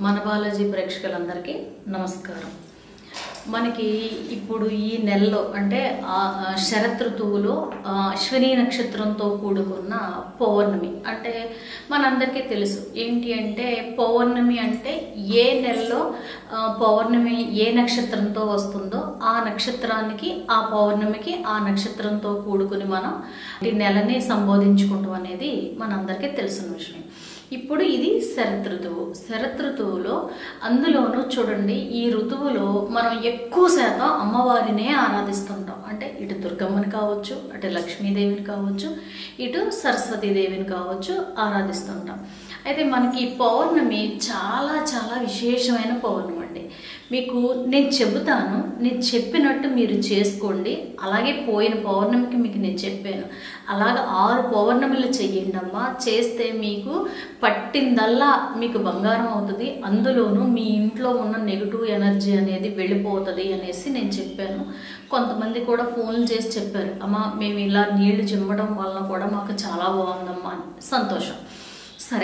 మన బాలాజీ ప్రేక్షకులందరికీ నమస్కారం మనకి ఇప్పుడు ఈ నెలలో అంటే ఆ ఆ శరత్ ఋతువులో ఆ అశ్విని నక్షత్రంతో కూడుకున్న పౌర్ణమి అంటే మనందరికీ తెలుసు ఏంటి అంటే పౌర్ణమి అంటే ఏ నెలలో ఆ, పౌర్ణమి ఏ నక్షత్రంతో వస్తుందో ఆ నక్షత్రానికి ఆ పౌర్ణమికి ఆ నక్షత్రంతో కూడుకుని మనం ఈ నెలని సంబోధించుకుంటాం అనేది మనందరికీ తెలిసిన విషయం ఇప్పుడు ఇది శరత్ ఋతువు శరత్ ఋతువులో అందులోనూ చూడండి ఈ ఋతువులో మనం ఎక్కువ శాతం అమ్మవారినే ఆరాధిస్తుంటాం అంటే ఇటు దుర్గమ్మని కావచ్చు అటు లక్ష్మీదేవిని కావచ్చు ఇటు సరస్వతీదేవిని కావచ్చు ఆరాధిస్తుంటాం అయితే మనకి ఈ పౌర్ణమి చాలా చాలా విశేషమైన పౌర్ణమి అండి మీకు నేను చెబుతాను నేను చెప్పినట్టు మీరు చేసుకోండి అలాగే పోయిన పౌర్ణమికి మీకు నేను చెప్పాను అలాగ ఆరు పౌర్ణమిలు చెయ్యండి అమ్మా చేస్తే మీకు పట్టిందల్లా మీకు బంగారం అవుతుంది అందులోనూ మీ ఇంట్లో ఉన్న నెగిటివ్ ఎనర్జీ అనేది వెళ్ళిపోతుంది అనేసి నేను చెప్పాను కొంతమంది కూడా ఫోన్లు చేసి చెప్పారు అమ్మా మేము ఇలా నీళ్లు చిమ్మడం వలన కూడా మాకు చాలా బాగుందమ్మా అని సంతోషం సరే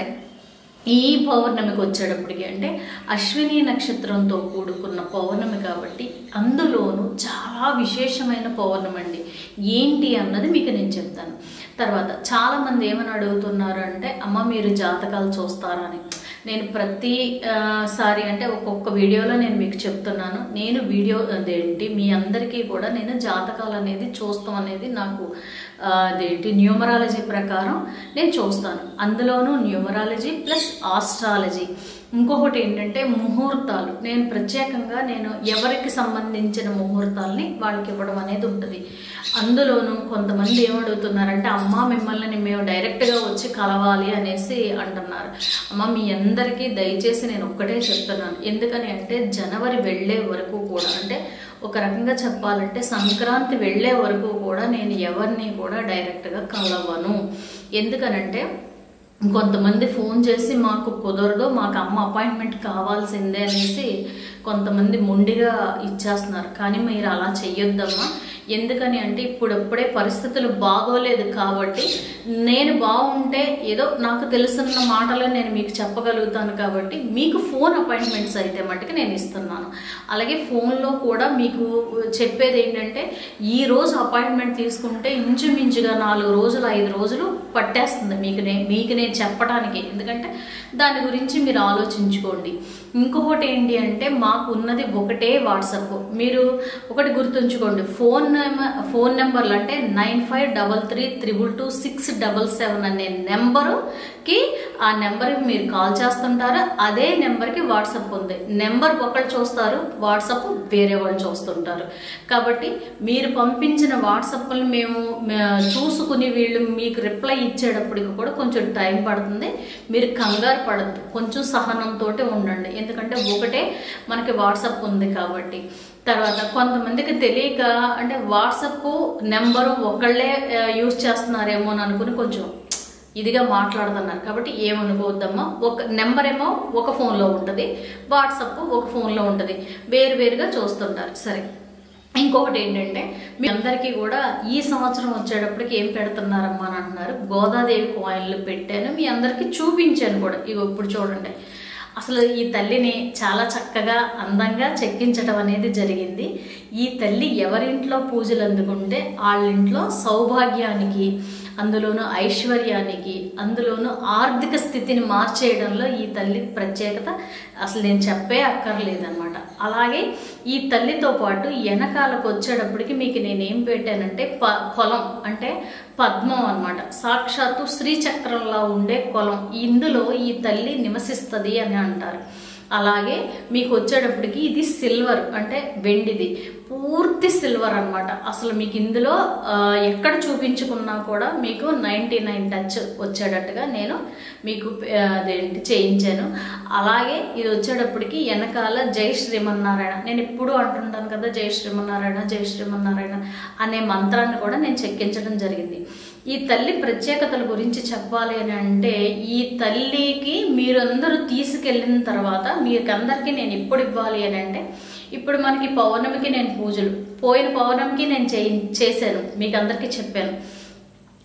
ఈ పౌర్ణమికి వచ్చేటప్పటికి అంటే అశ్విని నక్షత్రంతో కూడుకున్న పౌర్ణమి కాబట్టి అందులోనూ చాలా విశేషమైన పౌర్ణమి అండి ఏంటి అన్నది మీకు నేను చెప్తాను తర్వాత చాలామంది ఏమని అడుగుతున్నారు అంటే అమ్మ మీరు జాతకాలు చూస్తారా అని నేను ప్రతి ఆ, సారి అంటే ఒక్కొక్క వీడియోలో నేను మీకు చెప్తున్నాను నేను వీడియో అదేంటి మీ అందరికీ కూడా నేను జాతకాలు అనేది చూస్తాం అనేది నాకు ఆ, అదేంటి న్యూమరాలజీ ప్రకారం నేను చూస్తాను అందులోనూ న్యూమరాలజీ ప్లస్ ఆస్ట్రాలజీ ఇంకొకటి ఏంటంటే ముహూర్తాలు నేను ప్రత్యేకంగా నేను ఎవరికి సంబంధించిన ముహూర్తాలని వాళ్ళకి ఇవ్వడం అనేది ఉంటుంది అందులోనూ కొంతమంది ఏమడుగుతున్నారంటే అమ్మ మిమ్మల్ని మేము డైరెక్ట్గా వచ్చి కలవాలి అనేసి అంటున్నారు అమ్మ మీ అందరికీ దయచేసి నేను ఒక్కటే చెప్తున్నాను ఎందుకని అంటే జనవరి వెళ్ళే వరకు కూడా అంటే ఒక రకంగా చెప్పాలంటే సంక్రాంతి వెళ్ళే వరకు కూడా నేను ఎవరిని కూడా డైరెక్ట్గా కలవను ఎందుకనంటే కొంతమంది ఫోన్ చేసి మాకు కుదరదు మాకు అమ్మ అపాయింట్మెంట్ కావాల్సిందే అనేసి కొంతమంది మొండిగా ఇచ్చేస్తున్నారు కానీ మీరు అలా చెయ్యొద్దమ్మా ఎందుకని అంటే ఇప్పుడప్పుడే పరిస్థితులు బాగోలేదు కాబట్టి నేను బాగుంటే ఏదో నాకు తెలుసున్న మాటలు నేను మీకు చెప్పగలుగుతాను కాబట్టి మీకు ఫోన్ అపాయింట్మెంట్స్ అయితే మట్టుకు నేను ఇస్తున్నాను అలాగే ఫోన్లో కూడా మీకు చెప్పేది ఏంటంటే ఈ రోజు అపాయింట్మెంట్ తీసుకుంటే ఇంచుమించుగా నాలుగు రోజులు ఐదు రోజులు పట్టేస్తుంది మీకు నే మీకు నేను చెప్పడానికి ఎందుకంటే దాని గురించి మీరు ఆలోచించుకోండి ఇంకొకటి ఏంటి అంటే మాకు ఉన్నది ఒకటే వాట్సాప్ మీరు ఒకటి గుర్తుంచుకోండి ఫోన్ నెంబర్ ఫోన్ నెంబర్లు అంటే nine five double three triple two six double seven అనే నెంబరుకి ఆ నెంబర్కి మీరు కాల్ చేస్తుంటారు అదే నెంబర్కి వాట్సాప్ ఉంది నెంబర్ ఒకళ్ళు చూస్తారు వాట్సాప్ వేరే వాళ్ళు చూస్తుంటారు కాబట్టి మీరు పంపించిన వాట్సాప్ని మేము మే- చూసుకుని వీళ్ళు మీకు రిప్లై ఇచ్చేటప్పటికి కూడా కొంచెం టైం పడుతుంది మీరు కంగారు పడద్దు కొంచెం సహనంతో ఉండండి ఎందుకంటే ఒకటే మనకి వాట్సాప్ ఉంది కాబట్టి తర్వాత కొంతమందికి తెలియక అంటే వాట్సాప్ నెంబరు ఒకళ్ళే ఆ, యూజ్ చేస్తున్నారేమో అని అనుకుని కొంచెం ఇదిగా మాట్లాడుతున్నారు కాబట్టి ఏమనుకోవద్దమ్మా ఒక నెంబర్ ఏమో ఒక ఫోన్లో ఉంటుంది వాట్సాప్ ఒక ఫోన్లో ఉంటుంది వేరు వేరుగా చూస్తుంటారు సరే ఇంకొకటి ఏంటంటే మీ అందరికీ కూడా ఈ సంవత్సరం వచ్చేటప్పటికి ఏం పెడుతున్నారమ్మా అని అంటున్నారు గోదాదేవి కాయిన్లు పెట్టాను మీ అందరికీ చూపించాను కూడా ఇగో ఇప్పుడు చూడండి అసలు ఈ తల్లిని చాలా చక్కగా అందంగా చెక్కించడం అనేది జరిగింది ఈ తల్లి ఎవరింట్లో పూజలు అందుకుంటే వాళ్ళింట్లో సౌభాగ్యానికి అందులోనూ ఐశ్వర్యానికి అందులోనూ ఆర్థిక స్థితిని మార్చేయడంలో ఈ తల్లి ప్రత్యేకత అసలు నేను చెప్పే అక్కర్లేదన్నమాట అలాగే ఈ తల్లితో పాటు వెనకాలకు వచ్చేటప్పటికి మీకు నేనేం పెట్టానంటే ప కొలం అంటే పద్మం అన్నమాట సాక్షాత్తు శ్రీచక్రంలా ఉండే కొలం ఇందులో ఈ తల్లి నివసిస్తుంది అని అంటారు అలాగే మీకు వచ్చేటప్పటికి ఇది సిల్వర్ అంటే వెండిది పూర్తి సిల్వర్ అన్నమాట అసలు మీకు ఇందులో ఆ, ఎక్కడ చూపించుకున్నా కూడా మీకు నైంటీ నైన్ టచ్ వచ్చేటట్టుగా నేను మీకు ఆ, అదేంటి చేయించాను అలాగే ఇది వచ్చేటప్పటికి వెనకాల జై శ్రీమన్నారాయణ నేను ఎప్పుడూ అంటుంటాను కదా జై శ్రీమన్నారాయణ జై శ్రీమన్నారాయణ అనే మంత్రాన్ని కూడా నేను చెక్కించడం జరిగింది ఈ తల్లి ప్రత్యేకతల గురించి చెప్పాలి అని అంటే ఈ తల్లికి మీరందరూ తీసుకెళ్ళిన తర్వాత మీకందరికీ నేను ఎప్పుడు ఇవ్వాలి అని అంటే ఇప్పుడు మనకి పౌర్ణమికి నేను పూజలు పోయిన పౌర్ణమికి నేను చేయి చేశాను మీకు అందరికీ చెప్పాను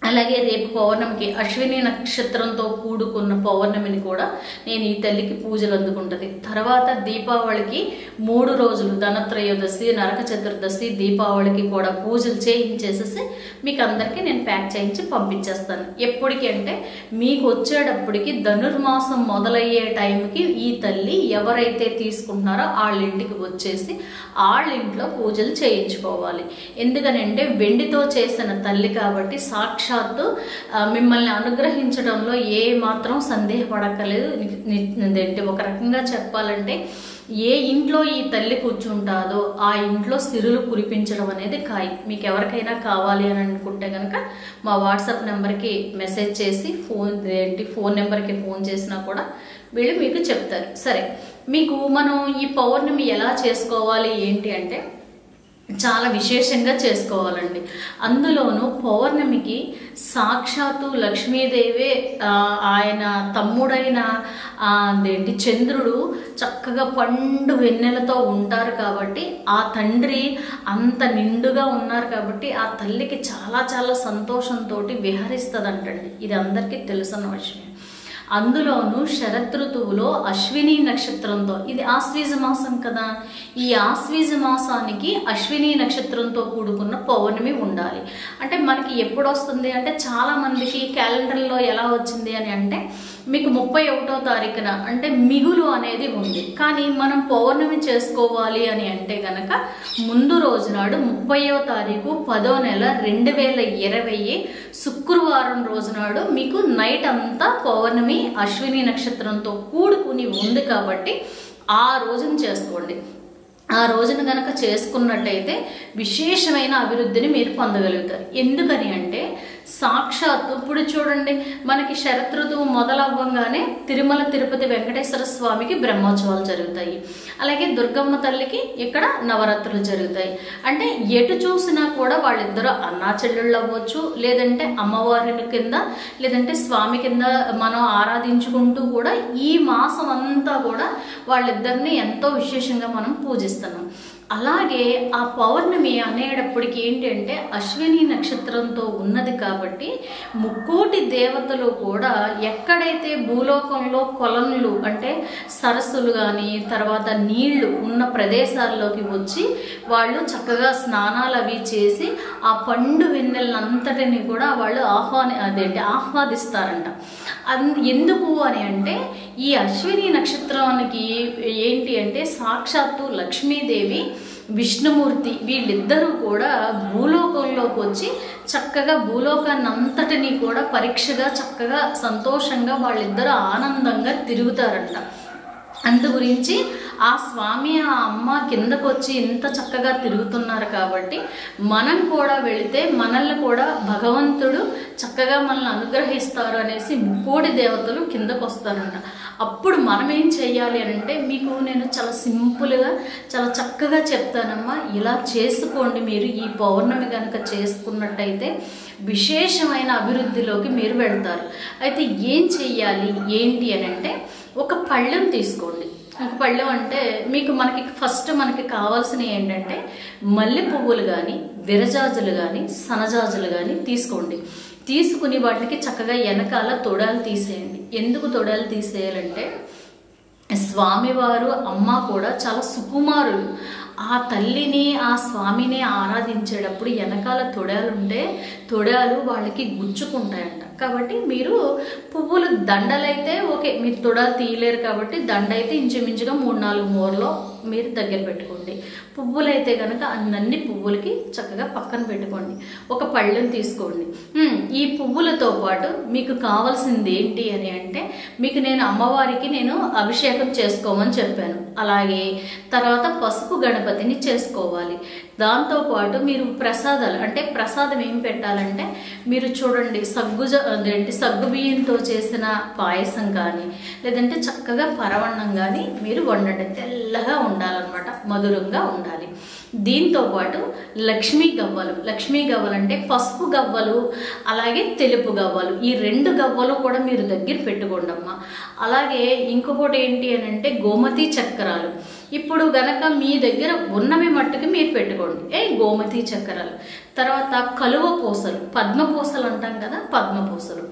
అలాగే రేపు పౌర్ణమికి అశ్విని నక్షత్రంతో కూడుకున్న పౌర్ణమిని కూడా నేను ఈ తల్లికి పూజలు అందుకుంటుంది తర్వాత దీపావళికి మూడు రోజులు ధనత్రయోదశి నరక చతుర్దశి దీపావళికి కూడా పూజలు చేయించేసేసి మీకు అందరికీ నేను ప్యాక్ చేయించి పంపించేస్తాను ఎప్పటికి అంటే మీకు వచ్చేటప్పటికి ధనుర్మాసం మొదలయ్యే టైంకి ఈ తల్లి ఎవరైతే తీసుకుంటున్నారో వాళ్ళ ఇంటికి వచ్చేసి వాళ్ళ ఇంట్లో పూజలు చేయించుకోవాలి ఎందుకనంటే వెండితో చేసిన తల్లి కాబట్టి సాక్షాత్తు ఆ, మిమ్మల్ని అనుగ్రహించడంలో ఏ మాత్రం సందేహపడక్కలేదు ఏంటి ఒక రకంగా చెప్పాలంటే ఏ ఇంట్లో ఈ తల్లి కూర్చుంటాదో ఆ ఇంట్లో సిరులు కురిపించడం అనేది ఖాయం మీకు ఎవరికైనా కావాలి అని అనుకుంటే కనుక మా వాట్సాప్ నెంబర్కి మెసేజ్ చేసి ఫోన్ ఏంటి ఫోన్ నెంబర్కి ఫోన్ చేసినా కూడా వీళ్ళు మీకు చెప్తారు సరే మీకు మనం ఈ పౌర్ణమి ఎలా చేసుకోవాలి ఏంటి అంటే చాలా విశేషంగా చేసుకోవాలండి అందులోనూ పౌర్ణమికి సాక్షాత్తు లక్ష్మీదేవే ఆ, ఆయన తమ్ముడైన ఆ, అదేంటి చంద్రుడు చక్కగా పండు వెన్నెలతో ఉంటారు కాబట్టి ఆ తండ్రి అంత నిండుగా ఉన్నారు కాబట్టి ఆ తల్లికి చాలా చాలా సంతోషంతో విహరిస్తుందంటండి ఇది అందరికీ తెలుసున్న విషయం అందులోనూ శరదృతువులో అశ్విని నక్షత్రంతో ఇది ఆశ్వీజ మాసం కదా ఈ ఆశ్వీజ మాసానికి అశ్విని నక్షత్రంతో కూడుకున్న పౌర్ణమి ఉండాలి అంటే మనకి ఎప్పుడు వస్తుంది అంటే చాలా మందికి క్యాలెండర్లో ఎలా వచ్చింది అని అంటే మీకు ముప్పై ఒకటో తారీఖున అంటే మిగులు అనేది ఉంది కానీ మనం పౌర్ణమి చేసుకోవాలి అని అంటే గనక ముందు రోజు నాడు ముప్పయో తారీఖు పదో నెల రెండు వేల ఇరవై శుక్రవారం రోజు నాడు మీకు నైట్ అంతా పౌర్ణమి అశ్విని నక్షత్రంతో కూడుకుని ఉంది కాబట్టి ఆ రోజున చేసుకోండి ఆ రోజున గనక చేసుకున్నట్టయితే విశేషమైన అభివృద్ధిని మీరు పొందగలుగుతారు ఎందుకని అంటే సాక్షాత్తు ఇప్పుడు చూడండి మనకి శరతృతువు మొదలవ్వంగానే తిరుమల తిరుపతి వెంకటేశ్వర స్వామికి బ్రహ్మోత్సవాలు జరుగుతాయి అలాగే దుర్గమ్మ తల్లికి ఇక్కడ నవరాత్రులు జరుగుతాయి అంటే ఎటు చూసినా కూడా వాళ్ళిద్దరూ అన్నా చెల్లెళ్ళు అవ్వచ్చు లేదంటే అమ్మవారిని కింద లేదంటే స్వామి కింద మనం ఆరాధించుకుంటూ కూడా ఈ మాసం అంతా కూడా వాళ్ళిద్దరిని ఎంతో విశేషంగా మనం పూజిస్తున్నాం అలాగే ఆ పౌర్ణమి అనేటప్పటికి ఏంటి అంటే అశ్విని నక్షత్రంతో ఉన్నది కాబట్టి ముక్కోటి దేవతలు కూడా ఎక్కడైతే భూలోకంలో కొలనులు అంటే సరస్సులు కానీ తర్వాత నీళ్లు ఉన్న ప్రదేశాల్లోకి వచ్చి వాళ్ళు చక్కగా స్నానాలు అవి చేసి ఆ పండు వెన్నెలంతటిని కూడా వాళ్ళు ఆహ్వాని అదేంటి ఆహ్వాదిస్తారంట అన్ ఎందుకు అని అంటే ఈ అశ్విని నక్షత్రానికి ఏంటి అంటే సాక్షాత్తు లక్ష్మీదేవి విష్ణుమూర్తి వీళ్ళిద్దరూ కూడా భూలోకంలోకి వచ్చి చక్కగా భూలోకాన్ని అంతటినీ కూడా పరీక్షగా చక్కగా సంతోషంగా వాళ్ళిద్దరూ ఆనందంగా తిరుగుతారంట అందు గురించి ఆ స్వామి ఆ అమ్మ కిందకు వచ్చి ఇంత చక్కగా తిరుగుతున్నారు కాబట్టి మనం కూడా వెళితే మనల్ని కూడా భగవంతుడు చక్కగా మనల్ని అనుగ్రహిస్తారు అనేసి ముక్కోడి దేవతలు కిందకు వస్తారంట అప్పుడు మనం ఏం చెయ్యాలి అని అంటే మీకు నేను చాలా సింపుల్గా చాలా చక్కగా చెప్తానమ్మా ఇలా చేసుకోండి మీరు ఈ పౌర్ణమి కనుక చేసుకున్నట్టయితే విశేషమైన అభివృద్ధిలోకి మీరు వెళ్తారు అయితే ఏం చెయ్యాలి ఏంటి అని అంటే ఒక పళ్ళెం తీసుకోండి ఒక పళ్ళెం అంటే మీకు మనకి ఫస్ట్ మనకి కావాల్సినవి ఏంటంటే మల్లె పువ్వులు కానీ విరజాజులు కానీ సనజాజులు కానీ తీసుకోండి తీసుకుని వాటికి చక్కగా వెనకాల తొడాలు తీసేయండి ఎందుకు తొడాలు తీసేయాలంటే స్వామివారు అమ్మ కూడా చాలా సుకుమారులు ఆ తల్లిని ఆ స్వామిని ఆరాధించేటప్పుడు వెనకాల తొడాలుంటే తొడాలు వాళ్ళకి గుచ్చుకుంటాయంట కాబట్టి మీరు పువ్వులు దండలైతే ఓకే మీరు తొడాలు తీయలేరు కాబట్టి దండ అయితే ఇంచుమించుగా మూడు నాలుగు మూరలో మీరు దగ్గర పెట్టుకోండి పువ్వులైతే కనుక అన్నీ పువ్వులకి చక్కగా పక్కన పెట్టుకోండి ఒక పళ్ళెం తీసుకోండి ఉమ్, ఈ పువ్వులతో పాటు మీకు కావాల్సింది ఏంటి అని అంటే మీకు నేను అమ్మవారికి నేను అభిషేకం చేసుకోమని చెప్పాను అలాగే తర్వాత పసుపు గణపతిని చేసుకోవాలి దాంతోపాటు మీరు ప్రసాదాలు అంటే ప్రసాదం ఏం పెట్టాలంటే మీరు చూడండి సగ్గుజ అదేంటి సగ్గు బియ్యంతో చేసిన పాయసం కానీ లేదంటే చక్కగా పరవన్నం కానీ మీరు వండండి తెల్లగా ఉండాలన్నమాట మధురంగా ఉండాలి దీంతో పాటు లక్ష్మీ గవ్వలు లక్ష్మీ గవ్వలు అంటే పసుపు గవ్వలు అలాగే తెలుపు గవ్వలు ఈ రెండు గవ్వలు కూడా మీరు దగ్గర పెట్టుకోండి అమ్మా అలాగే ఇంకొకటి ఏంటి అని అంటే గోమతి చక్రాలు ఇప్పుడు గనక మీ దగ్గర ఉన్నవి మట్టుకు మీరు పెట్టుకోండి ఏ గోమతి చక్రాలు తర్వాత కలువ పూసలు పద్మ పూసలు అంటాం కదా పద్మ పూసలు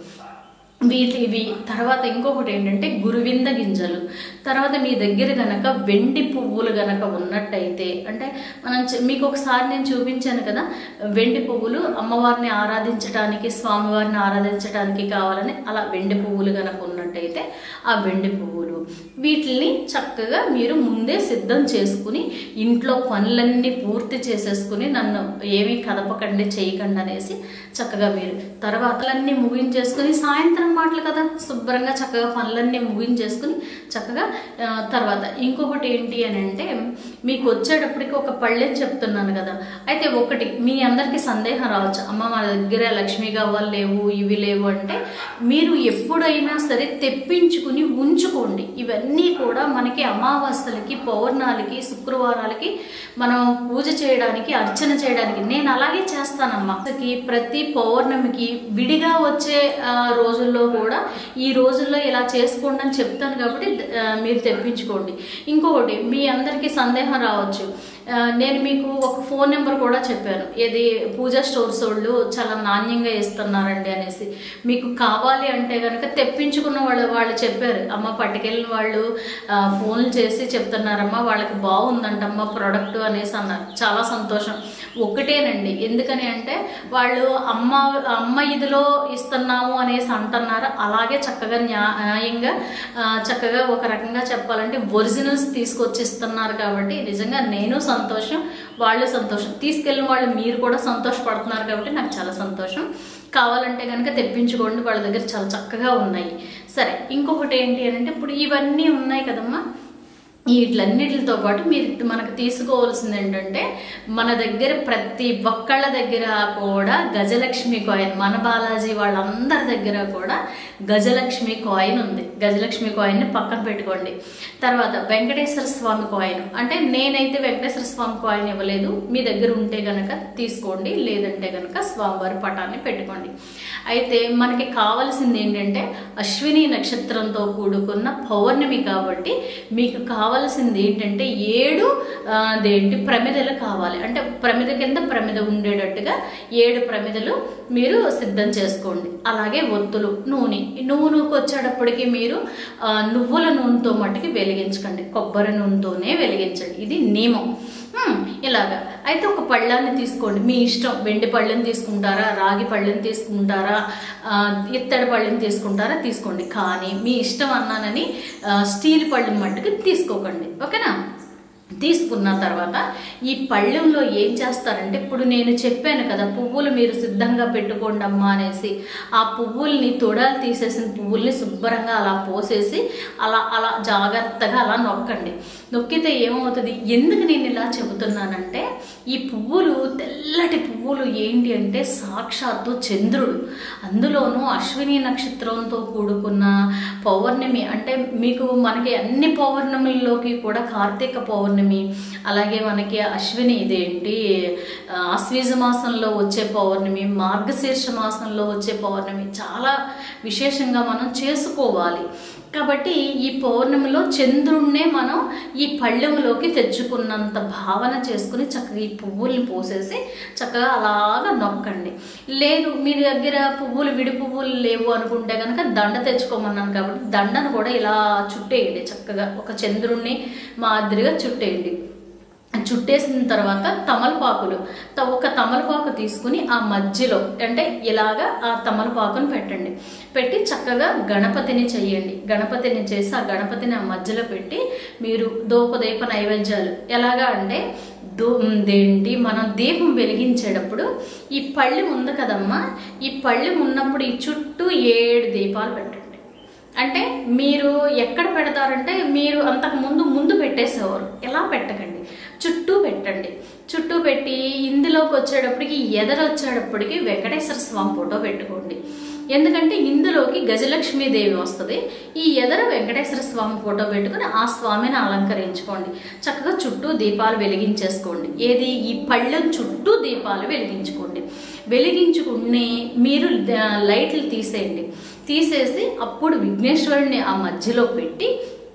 వీటి ఇవి తర్వాత ఇంకొకటి ఏంటంటే గురువింద గింజలు తర్వాత మీ దగ్గర గనక వెండి పువ్వులు గనక ఉన్నట్టయితే అంటే మనం చె- మీకు ఒకసారి నేను చూపించాను కదా వెండి పువ్వులు అమ్మవారిని ఆరాధించడానికి స్వామివారిని ఆరాధించడానికి కావాలని అలా వెండి పువ్వులు గనక ఉన్నట్టయితే ఆ వెండి పువ్వులు వీటిని చక్కగా మీరు ముందే సిద్ధం చేసుకుని ఇంట్లో పనులన్నీ పూర్తి చేసేసుకుని నన్ను ఏమీ కదపకండి చేయకండి అనేసి చక్కగా మీరు తర్వాతలన్నీ ముగించేసుకుని సాయంత్రం మాటలు కదా శుభ్రంగా చక్కగా పనులన్నీ ముగించేసుకుని చక్కగా ఆ, తర్వాత ఇంకొకటి ఏంటి అని అంటే మీకు వచ్చేటప్పటికి ఒక పళ్ళెని చెప్తున్నాను కదా అయితే ఒకటి మీ అందరికీ సందేహం రావచ్చు అమ్మ మా దగ్గర లక్ష్మీ గవ్వలు లేవు ఇవి లేవు అంటే మీరు ఎప్పుడైనా సరే తెప్పించుకుని ఉంచుకోండి ఇవన్నీ కూడా మనకి అమావాస్యలకి పౌర్ణాలకి శుక్రవారాలకి మనం పూజ చేయడానికి అర్చన చేయడానికి నేను అలాగే చేస్తానమ్మా అసలుకి ప్రతి పౌర్ణమికి విడిగా వచ్చే ఆ, రోజుల్లో కూడా ఈ రోజుల్లో ఇలా చేసుకోండి అని చెప్తాను కాబట్టి ఆ, మీరు తెప్పించుకోండి ఇంకొకటి మీ అందరికీ సందేహం రావచ్చు ఆ, నేను మీకు ఒక ఫోన్ నెంబర్ కూడా చెప్పాను ఏది పూజా స్టోర్స్ వాళ్ళు చాలా నాణ్యంగా ఇస్తున్నారండి అనేసి మీకు కావాలి అంటే కనుక తెప్పించుకున్న వాళ్ళు వాళ్ళు చెప్పారు అమ్మ పట్టుకెళ్ళిన వాళ్ళు ఆ, ఫోన్లు చేసి చెప్తున్నారమ్మా వాళ్ళకి బాగుందంటమ్మా ప్రోడక్ట్ అనేసి అన్నారు చాలా సంతోషం ఒకటేనండి ఎందుకని అంటే వాళ్ళు అమ్మ అమ్మ ఇదిలో ఇస్తున్నాము అనేసి అంటున్నారు అలాగే చక్కగా న్యా- న్యాయంగా ఆ, చక్కగా ఒక రకంగా చెప్పాలంటే ఒరిజినల్స్ తీసుకొచ్చి ఇస్తున్నారు కాబట్టి నిజంగా నేను సంతోషం వాళ్ళు సంతోషం తీసుకెళ్ళిన వాళ్ళు మీరు కూడా సంతోషపడుతున్నారు కాబట్టి నాకు చాలా సంతోషం కావాలంటే కనుక తెప్పించుకోండి వాళ్ళ దగ్గర చాలా చక్కగా ఉన్నాయి సరే ఇంకొకటి ఏంటి అని అంటే ఇప్పుడు ఇవన్నీ ఉన్నాయి కదమ్మా వీటిలన్నిటితో పాటు మీరు మనకు తీసుకోవాల్సింది ఏంటంటే మన దగ్గర ప్రతి ఒక్కళ్ళ దగ్గర కూడా గజలక్ష్మి కాయిన్ మన బాలాజీ వాళ్ళందరి దగ్గర కూడా గజలక్ష్మి కాయిన్ ఉంది గజలక్ష్మి కాయిన్ని పక్కన పెట్టుకోండి తర్వాత వెంకటేశ్వర స్వామి కాయిన్ అంటే నేనైతే వెంకటేశ్వర స్వామి కాయిన్ ఇవ్వలేదు మీ దగ్గర ఉంటే గనక తీసుకోండి లేదంటే గనక స్వామివారి పటాన్ని పెట్టుకోండి అయితే మనకి కావాల్సింది ఏంటంటే అశ్విని నక్షత్రంతో కూడుకున్న పౌర్ణమి కాబట్టి మీకు కావాల్సింది ఏంటంటే ఏడు ఆ, అదేంటి ప్రమిదలు కావాలి అంటే ప్రమిద కింద ప్రమిద ఉండేటట్టుగా ఏడు ప్రమిదలు మీరు సిద్ధం చేసుకోండి అలాగే ఒత్తులు నూనె ఈ నూనెకి వచ్చేటప్పటికి మీరు ఆ, నువ్వుల నూనెతో మట్టుకి వెలిగించకండి కొబ్బరి నూనెతోనే వెలిగించండి ఇది నియమం హ్మ్, ఇలాగా అయితే ఒక పళ్ళాన్ని తీసుకోండి మీ ఇష్టం వెండి పళ్ళెని తీసుకుంటారా రాగి పళ్ళెని తీసుకుంటారా ఆ, ఇత్తడి పళ్ళెని తీసుకుంటారా తీసుకోండి కానీ మీ ఇష్టం అన్నానని ఆ, స్టీల్ పళ్ళెం మట్టుకు తీసుకోకండి ఓకేనా తీసుకున్న తర్వాత ఈ పళ్ళెంలో ఏం చేస్తారంటే ఇప్పుడు నేను చెప్పాను కదా పువ్వులు మీరు సిద్ధంగా పెట్టుకోండి అమ్మా అనేసి ఆ పువ్వుల్ని తొడాలు తీసేసిన పువ్వుల్ని శుభ్రంగా అలా పోసేసి అలా అలా జాగ్రత్తగా అలా నొక్కండి నొక్కితే ఏమవుతుంది ఎందుకు నేను ఇలా చెబుతున్నానంటే ఈ పువ్వులు తెల్లటి పువ్వులు ఏంటి అంటే సాక్షాత్తు చంద్రుడు అందులోనూ అశ్విని నక్షత్రంతో కూడుకున్న పౌర్ణమి అంటే మీకు మనకి అన్ని పౌర్ణమిల్లోకి కూడా కార్తీక పౌర్ణమి అలాగే మనకి అశ్విని ఇదేంటి ఆ, ఆశ్వీజ మాసంలో వచ్చే పౌర్ణమి మార్గశీర్ష మాసంలో వచ్చే పౌర్ణమి చాలా విశేషంగా మనం చేసుకోవాలి కాబట్టి ఈ పౌర్ణమిలో చంద్రుణ్ణే మనం ఈ పళ్ళెంలోకి తెచ్చుకున్నంత భావన చేసుకుని చక్కగా ఈ పువ్వుల్ని పోసేసి చక్కగా అలాగా నొక్కండి లేదు మీ దగ్గర పువ్వులు విడి పువ్వులు లేవు అనుకుంటే కనుక దండ తెచ్చుకోమన్నాను కాబట్టి దండను కూడా ఇలా చుట్టేయండి చక్కగా ఒక చంద్రుణ్ణి మాదిరిగా చుట్టేయండి చుట్టేసిన తర్వాత తమలపాకులు త- ఒక తమలపాకు తీసుకుని ఆ మధ్యలో అంటే ఇలాగా ఆ తమలపాకును పెట్టండి పెట్టి చక్కగా గణపతిని చెయ్యండి గణపతిని చేసి ఆ గణపతిని ఆ మధ్యలో పెట్టి మీరు దోపదీప నైవేద్యాలు ఎలాగా అంటే దో దేంటి మనం దీపం వెలిగించేటప్పుడు ఈ పళ్ళెం ఉంది కదమ్మా ఈ పళ్ళెం ఉన్నప్పుడు ఈ చుట్టూ ఏడు దీపాలు పెట్టండి అంటే మీరు ఎక్కడ పెడతారంటే మీరు అంతకు ముందు ముందు పెట్టేసేవారు ఎలా పెట్టకండి చుట్టూ పెట్టండి చుట్టూ పెట్టి ఇందులోకి వచ్చేటప్పటికి ఎదర వచ్చేటప్పటికి వెంకటేశ్వర స్వామి ఫోటో పెట్టుకోండి ఎందుకంటే ఇందులోకి గజలక్ష్మీదేవి వస్తుంది ఈ ఎదర వెంకటేశ్వర స్వామి ఫోటో పెట్టుకుని ఆ స్వామిని అలంకరించుకోండి చక్కగా చుట్టూ దీపాలు వెలిగించేసుకోండి ఏది ఈ పళ్ళెం చుట్టూ దీపాలు వెలిగించుకోండి వెలిగించుకుని మీరు ద- లైట్లు తీసేయండి తీసేసి అప్పుడు విఘ్నేశ్వరుని ఆ మధ్యలో పెట్టి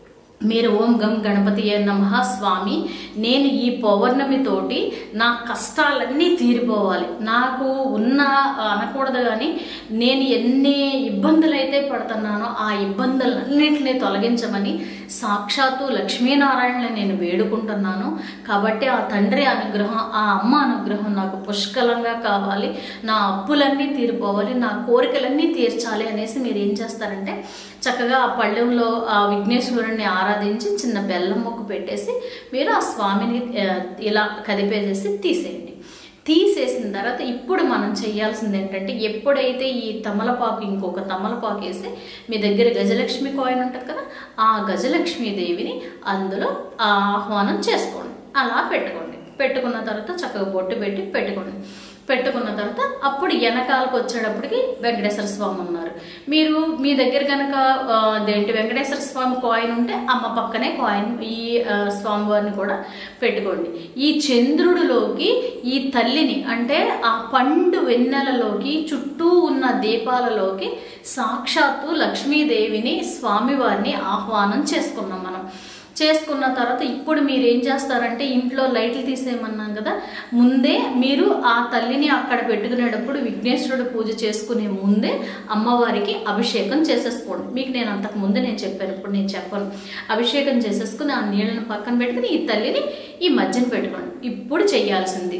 మీరు ఓం గం గణపతి నమ స్వామి నేను ఈ పౌర్ణమితోటి నా కష్టాలన్నీ తీరిపోవాలి నాకు ఉన్న అనకూడదు కానీ నేను ఎన్ని ఇబ్బందులు అయితే పడుతున్నానో ఆ ఇబ్బందులన్నింటినీ తొలగించమని సాక్షాత్తు లక్ష్మీనారాయణని నేను వేడుకుంటున్నాను కాబట్టి ఆ తండ్రి అనుగ్రహం ఆ అమ్మ అనుగ్రహం నాకు పుష్కలంగా కావాలి నా అప్పులన్నీ తీరిపోవాలి నా కోరికలన్నీ తీర్చాలి అనేసి మీరు ఏం చేస్తారంటే చక్కగా ఆ పళ్ళెంలో ఆ విఘ్నేశ్వరుణ్ణి ఆరాధించి చిన్న బెల్లం ముక్కు పెట్టేసి మీరు ఆ స్వామిని ఆ, ఇలా కదిపేసేసి తీసేయండి తీసేసిన తర్వాత ఇప్పుడు మనం చేయాల్సింది ఏంటంటే ఎప్పుడైతే ఈ తమలపాకు ఇంకొక తమలపాకు వేసి మీ దగ్గర గజలక్ష్మి కాయిన్ ఉంటుంది కదా ఆ గజలక్ష్మి దేవిని అందులో ఆహ్వానం చేసుకోండి అలా పెట్టుకోండి పెట్టుకున్న తర్వాత చక్కగా బొట్టు పెట్టి పెట్టుకోండి పెట్టుకున్న తర్వాత అప్పుడు వెనకాలకు వచ్చేటప్పటికి వెంకటేశ్వర స్వామి ఉన్నారు మీరు మీ దగ్గర కనుక ఆ, అదేంటి వెంకటేశ్వర స్వామి కాయిన్ ఉంటే అమ్మ పక్కనే కాయిన్ ఈ ఆ, స్వామివారిని కూడా పెట్టుకోండి ఈ చంద్రుడిలోకి ఈ తల్లిని అంటే ఆ పండు వెన్నెలలోకి చుట్టూ ఉన్న దీపాలలోకి సాక్షాత్తు లక్ష్మీదేవిని స్వామివారిని ఆహ్వానం చేసుకున్నాం మనం చేసుకున్న తర్వాత ఇప్పుడు మీరు ఏం చేస్తారంటే ఇంట్లో లైట్లు తీసేయమన్నాం కదా ముందే మీరు ఆ తల్లిని అక్కడ పెట్టుకునేటప్పుడు విఘ్నేశ్వరుడు పూజ చేసుకునే ముందే అమ్మవారికి అభిషేకం చేసేసుకోండి మీకు నేను అంతకు ముందే నేను చెప్పాను ఇప్పుడు నేను చెప్పను అభిషేకం చేసేసుకుని ఆ నీళ్ళని పక్కన పెట్టుకుని ఈ తల్లిని ఈ మధ్యన పెట్టుకోండి ఇప్పుడు చేయాల్సింది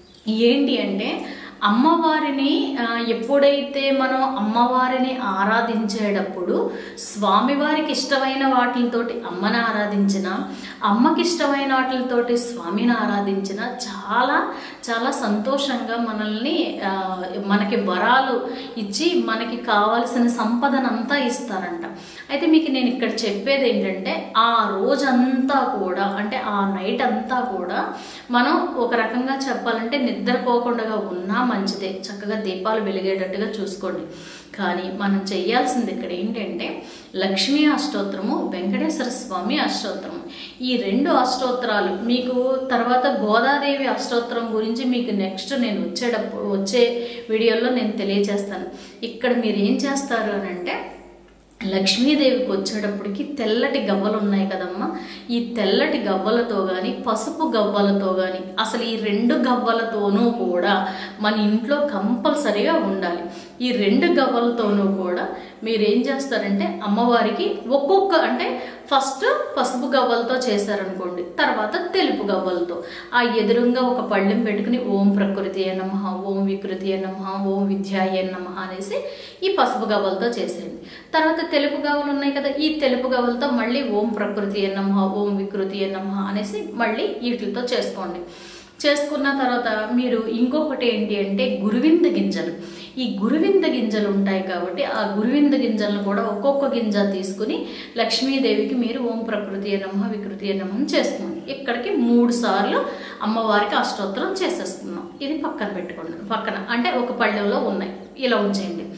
ఏంటి అంటే అమ్మవారిని ఆ, ఎప్పుడైతే మనం అమ్మవారిని ఆరాధించేటప్పుడు స్వామివారికి ఇష్టమైన వాటితోటి అమ్మని ఆరాధించిన అమ్మకి ఇష్టమైన వాటితోటి స్వామిని ఆరాధించిన చాలా చాలా సంతోషంగా మనల్ని ఆ, మనకి వరాలు ఇచ్చి మనకి కావలసిన సంపదనంతా ఇస్తారంట అయితే మీకు నేను ఇక్కడ చెప్పేది ఏంటంటే ఆ రోజంతా కూడా అంటే ఆ నైట్ అంతా కూడా మనం ఒక రకంగా చెప్పాలంటే నిద్రపోకుండా ఉన్నా మంచిదే చక్కగా దీపాలు వెలిగేటట్టుగా చూసుకోండి కానీ మనం చేయాల్సింది ఇక్కడ ఏంటంటే లక్ష్మీ అష్టోత్తరము వెంకటేశ్వర స్వామి అష్టోత్తరము ఈ రెండు అష్టోత్తరాలు మీకు తర్వాత గోదాదేవి అష్టోత్తరం గురించి మీకు నెక్స్ట్ నేను వచ్చేటప్పుడు వచ్చే వీడియోలో నేను తెలియజేస్తాను ఇక్కడ మీరు ఏం చేస్తారు అని అంటే లక్ష్మీదేవికి వచ్చేటప్పటికి తెల్లటి గవ్వలు ఉన్నాయి కదమ్మా ఈ తెల్లటి గవ్వలతో కానీ పసుపు గవ్వలతో కానీ అసలు ఈ రెండు గవ్వలతోనూ కూడా మన ఇంట్లో కంపల్సరీగా ఉండాలి ఈ రెండు గవ్వలతోనూ కూడా మీరు ఏం చేస్తారంటే అమ్మవారికి ఒక్కొక్క అంటే ఫస్ట్ పసుపు గవ్వలతో చేశారనుకోండి తర్వాత తెలుపు గవ్వలతో ఆ ఎదురుగా ఒక పళ్ళెం పెట్టుకుని ఓం ప్రకృతి నమ ఓం వికృతి నమ ఓం విద్యాయ నమ అనేసి ఈ పసుపు గవ్వలతో చేసేయండి తర్వాత తెలుపు గవ్వలు ఉన్నాయి కదా ఈ తెలుపు గవ్వలతో మళ్ళీ ఓం ప్రకృతి నమ ఓం వికృతి నమ అనేసి మళ్ళీ వీటితో చేసుకోండి చేసుకున్న తర్వాత మీరు ఇంకొకటి ఏంటి అంటే గురువింద గింజలు ఈ గురువింద గింజలు ఉంటాయి కాబట్టి ఆ గురువింద గింజలను కూడా ఒక్కొక్క గింజ తీసుకుని లక్ష్మీదేవికి మీరు ఓం ప్రకృతి నమ వికృతి నమ చేసుకోండి ఇక్కడికి మూడు సార్లు అమ్మవారికి అష్టోత్తరం చేసేసుకున్నాం ఇది పక్కన పెట్టుకోండి పక్కన అంటే ఒక పళ్ళెంలో ఉన్నాయి ఇలా ఉంచేయండి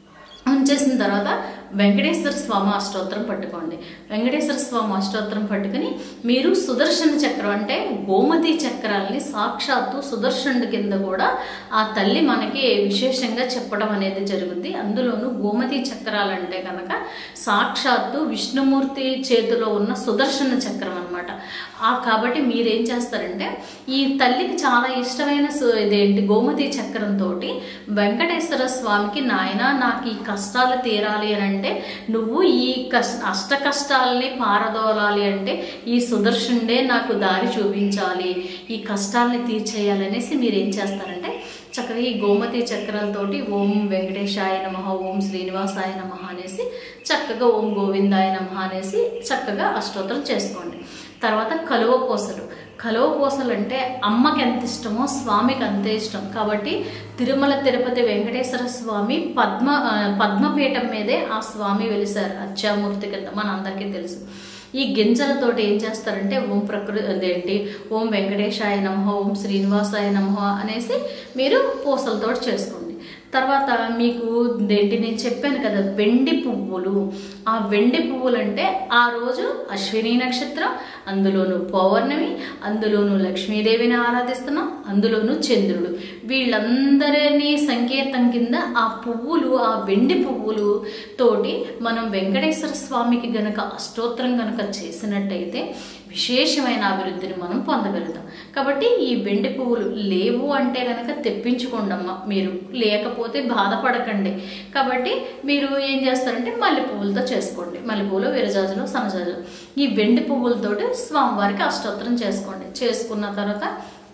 ఉంచేసిన తర్వాత వెంకటేశ్వర స్వామి అష్టోత్తరం పట్టుకోండి వెంకటేశ్వర స్వామి అష్టోత్తరం పట్టుకుని మీరు సుదర్శన చక్రం అంటే గోమతి చక్రాల్ని సాక్షాత్తు సుదర్శనుడి కింద కూడా ఆ తల్లి మనకి విశేషంగా చెప్పడం అనేది జరుగుద్ది అందులోనూ గోమతి చక్రాలు అంటే కనుక సాక్షాత్తు విష్ణుమూర్తి చేతిలో ఉన్న సుదర్శన చక్రం అన్నమాట ఆ కాబట్టి మీరేం చేస్తారంటే ఈ తల్లికి చాలా ఇష్టమైన సు- ఇదేంటి గోమతి చక్రంతో వెంకటేశ్వర స్వామికి నాయన నాకు ఈ కష్టాలు తీరాలి అని అంటే నువ్వు ఈ కష్ట అష్ట కష్టాలని పారదోలాలి అంటే ఈ సుదర్శనుడే నాకు దారి చూపించాలి ఈ కష్టాలని తీర్చేయాలి అనేసి మీరు ఏం చేస్తారంటే చక్కగా ఈ గోమతి చక్రాలతోటి ఓం వెంకటేశాయ నమ ఓం శ్రీనివాసాయ నమ అనేసి చక్కగా ఓం గోవిందాయ నమ అనేసి చక్కగా అష్టోత్తరం చేసుకోండి తర్వాత కలువ పూసలు కలువ పూసలు అంటే అమ్మకి ఎంత ఇష్టమో స్వామికి అంతే ఇష్టం కాబట్టి తిరుమల తిరుపతి వెంకటేశ్వర స్వామి పద్మ ఆ, పద్మపీఠం మీదే ఆ స్వామి వెలిసారు అత్యామూర్తి కింద మన అందరికీ తెలుసు ఈ గింజలతోటి ఏం చేస్తారంటే ఓం ప్రకృతి అదేంటి ఓం వెంకటేశాయ నమ ఓం శ్రీనివాసాయ నమ అనేసి మీరు పూసలతో చేసుకోండి తర్వాత మీకు ఏంటి నేను చెప్పాను కదా వెండి పువ్వులు ఆ వెండి పువ్వులు అంటే ఆ రోజు అశ్విని నక్షత్రం అందులోను పౌర్ణమి అందులోను లక్ష్మీదేవిని ఆరాధిస్తున్నాం అందులోను చంద్రుడు వీళ్ళందరినీ సంకేతం కింద ఆ పువ్వులు ఆ వెండి పువ్వులు తోటి మనం వెంకటేశ్వర స్వామికి గనక అష్టోత్తరం గనక చేసినట్టయితే విశేషమైన అభివృద్ధిని మనం పొందగలుగుతాం కాబట్టి ఈ వెండి పువ్వులు లేవు అంటే కనుక తెప్పించుకోండమ్మా మీరు లేకపోతే బాధపడకండి కాబట్టి మీరు ఏం చేస్తారంటే మల్లె పువ్వులతో చేసుకోండి మల్లె పువ్వులు విరజాజులు సన్నజాజులు ఈ వెండి పువ్వులతోటి స్వామివారికి అష్టోత్తరం చేసుకోండి చేసుకున్న తర్వాత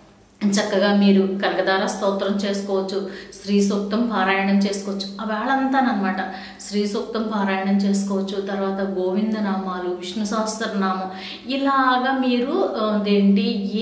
చక్కగా మీరు కనకదార స్తోత్రం చేసుకోవచ్చు శ్రీ సూక్తం పారాయణం చేసుకోవచ్చు ఆ వేళంతానమాట శ్రీ సూక్తం పారాయణం చేసుకోవచ్చు తర్వాత గోవింద నామాలు విష్ణు సహస్రనామం ఇలాగా మీరు ఆ, అదేంటి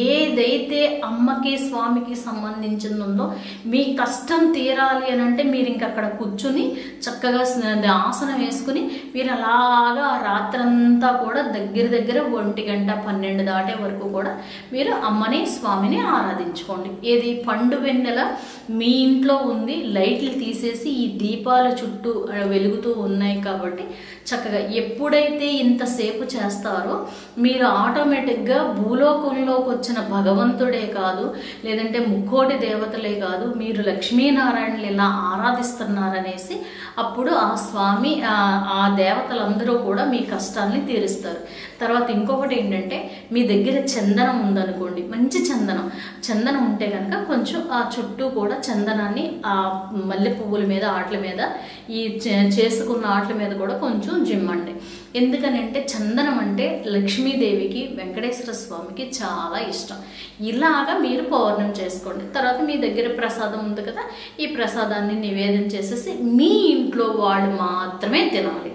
ఏదైతే అమ్మకి స్వామికి సంబంధించింది ఉందో మీ కష్టం తీరాలి అని అంటే మీరు ఇంక అక్కడ కూర్చుని చక్కగా స్న- ఆసనం వేసుకుని మీరు అలాగా ఆ రాత్రంతా కూడా దగ్గర దగ్గర ఒంటి గంట పన్నెండు దాటే వరకు కూడా మీరు అమ్మని స్వామిని ఆరాధించుకోండి ఏది పండు వెన్నెల మీ ఇంట్లో ఉంది లైట్లు తీసేసి ఈ దీపాల చుట్టూ ఆ, వెలుగుతూ ఉన్నాయి కాబట్టి చక్కగా ఎప్పుడైతే ఇంతసేపు చేస్తారో మీరు ఆటోమేటిక్గా భూలోకంలోకి వచ్చిన భగవంతుడే కాదు లేదంటే ముక్కోటి దేవతలే కాదు మీరు లక్ష్మీనారాయణలు ఇలా ఆరాధిస్తున్నారనేసి అప్పుడు ఆ స్వామి ఆ ఆ దేవతలందరూ కూడా మీ కష్టాల్ని తీరుస్తారు తర్వాత ఇంకొకటి ఏంటంటే మీ దగ్గర చందనం ఉందనుకోండి మంచి చందనం చందనం ఉంటే కనుక కొంచెం ఆ చుట్టూ కూడా చందనాన్ని ఆ మల్లె పువ్వుల మీద ఆటల మీద ఈ చే- చేసుకున్న ఆటల మీద కూడా కొంచెం జిమ్మండి ఎందుకని అంటే చందనం అంటే లక్ష్మీదేవికి వెంకటేశ్వర స్వామికి చాలా ఇష్టం ఇలాగా మీరు పౌర్ణమి చేసుకోండి తర్వాత మీ దగ్గర ప్రసాదం ఉంది కదా ఈ ప్రసాదాన్ని నివేదన చేసేసి మీ ఇంట్లో వాళ్ళు మాత్రమే తినాలి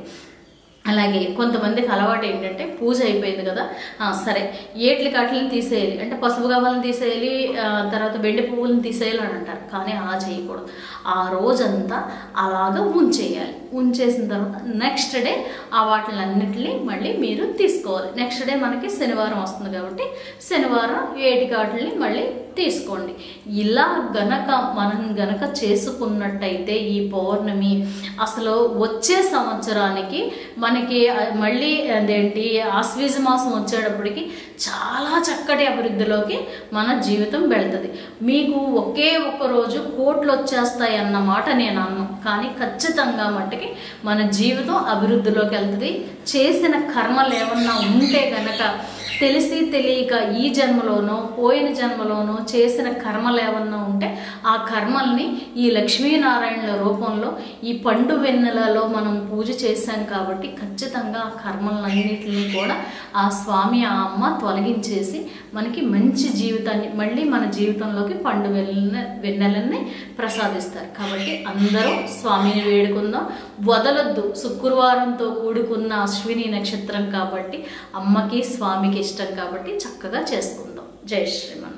అలాగే కొంతమందికి అలవాటు ఏంటంటే పూజ అయిపోయింది కదా ఆ, సరే ఏట్లి కాట్లని తీసేయాలి అంటే పసుపు గవ్వలను తీసేయాలి ఆ, తర్వాత వెండి పువ్వులను తీసేయాలి అని అంటారు కానీ అలా చేయకూడదు ఆ రోజంతా అలాగా ఉంచేయాలి ఉంచేసిన తర్వాత నెక్స్ట్ డే ఆ వాటిలన్నిటిని మళ్ళీ మీరు తీసుకోవాలి నెక్స్ట్ డే మనకి శనివారం వస్తుంది కాబట్టి శనివారం ఏటి కాట్లని మళ్ళీ తీసుకోండి ఇలా గనక మనం గనక చేసుకున్నట్టయితే ఈ పౌర్ణమి అసలు వచ్చే సంవత్సరానికి మనకి ఆ, మళ్ళీ అదేంటి ఆశ్వీజ మాసం వచ్చేటప్పటికి చాలా చక్కటి అభివృద్ధిలోకి మన జీవితం వెళ్తుంది మీకు ఒకే ఒక్క రోజు కోట్లు వచ్చేస్తాయి అన్నమాట నేను అన్నాను కానీ ఖచ్చితంగా మట్టుకి మన జీవితం అభివృద్ధిలోకి వెళ్తుంది చేసిన కర్మలు ఏమన్నా ఉంటే గనక తెలిసి తెలియక ఈ జన్మలోనో పోయిన జన్మలోనో చేసిన కర్మలు ఏమన్నా ఉంటే ఆ కర్మల్ని ఈ లక్ష్మీనారాయణల రూపంలో ఈ పండు వెన్నెలలో మనం పూజ చేశాం కాబట్టి ఖచ్చితంగా ఆ కర్మలన్నింటినీ కూడా ఆ స్వామి ఆ అమ్మ తొలగించేసి మనకి మంచి జీవితాన్ని మళ్ళీ మన జీవితంలోకి పండు వెన్న వెన్నెలని ప్రసాదిస్తారు కాబట్టి అందరూ స్వామిని వేడుకుందాం వదలొద్దు శుక్రవారంతో కూడుకున్న అశ్విని నక్షత్రం కాబట్టి అమ్మకి స్వామికి ఇష్టం కాబట్టి చక్కగా చేసుకుందాం జై శ్రీమన్